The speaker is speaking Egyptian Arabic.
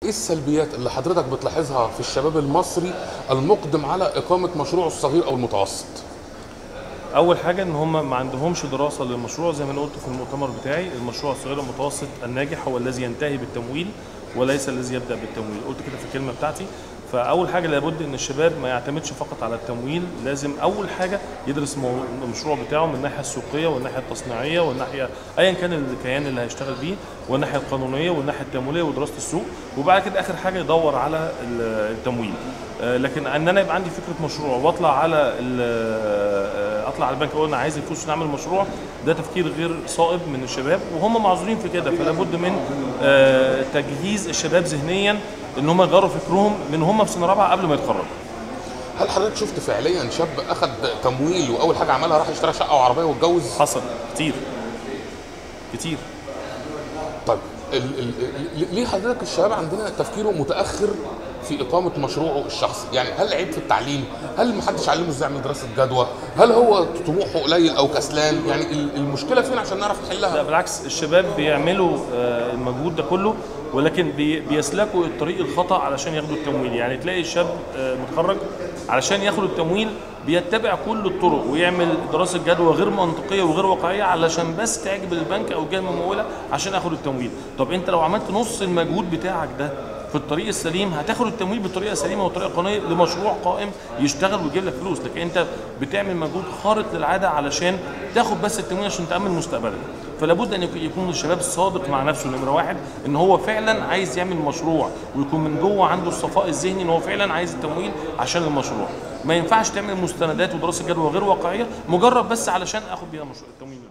ايه السلبيات اللي حضرتك بتلاحظها في الشباب المصري المقدم على اقامه مشروعه الصغير او المتوسط اول حاجه ان هم ما عندهمش دراسه للمشروع زي ما انا قلت في المؤتمر بتاعي المشروع الصغير المتوسط الناجح هو الذي ينتهي بالتمويل وليس الذي يبدا بالتمويل قلت كده في الكلمه بتاعتي فاول حاجه لابد ان الشباب ما يعتمدش فقط على التمويل لازم اول حاجه يدرس مو- المشروع بتاعه من الناحيه السوقيه والناحيه التصنيعيه والناحيه ايا كان الكيان اللي هيشتغل بيه والناحيه القانونيه والناحيه التمويليه ودراسه السوق وبعد كده اخر حاجه يدور على ال- التمويل آه، لكن ان انا يبقى عندي فكره مشروع واطلع على ال- آه، اطلع على البنك اقول انا عايز الفلوس نعمل مشروع ده تفكير غير صائب من الشباب وهم معذورين في كده فلا بد من آه، تجهيز الشباب ذهنيا ان هم يغيروا فكرهم من هم في سنه رابعه قبل ما يتخرجوا هل حضرتك شفت فعليا شاب اخذ تمويل واول حاجه عملها راح اشترى شقه وعربيه واتجوز حصل كتير كتير طيب ال ال ال ليه حضرتك الشباب عندنا تفكيره متاخر في اقامه مشروعه الشخصي يعني هل عيب في التعليم هل ما حدش علمه ازاي يعمل دراسه جدوى هل هو طموحه قليل او كسلان يعني ال- المشكله فين عشان نعرف لا نحلها بالعكس الشباب بيعملوا آه، المجهود ده كله ولكن بي- بيسلكوا الطريق الخطا علشان ياخدوا التمويل يعني تلاقي الشاب آه، متخرج علشان ياخد التمويل بيتبع كل الطرق ويعمل دراسه جدوى غير منطقيه وغير واقعيه علشان بس تعجب البنك او الجهه المموله عشان اخد التمويل طب انت لو عملت نص المجهود بتاعك ده في الطريق السليم هتاخد التمويل بالطريقه السليمه والطريقه القانونيه لمشروع قائم يشتغل ويجيب لك فلوس لكن انت بتعمل مجهود خارق للعاده علشان تاخد بس التمويل عشان تامن مستقبلك فلا بد ان يكون- يكون الشباب صادق مع نفسه نمره واحد ان هو فعلا عايز يعمل مشروع ويكون من جوه عنده الصفاء الذهني ان هو فعلا عايز التمويل عشان المشروع ما ينفعش تعمل مستندات ودراسه جدوى غير واقعيه مجرد بس علشان اخد بيها مشروع التمويل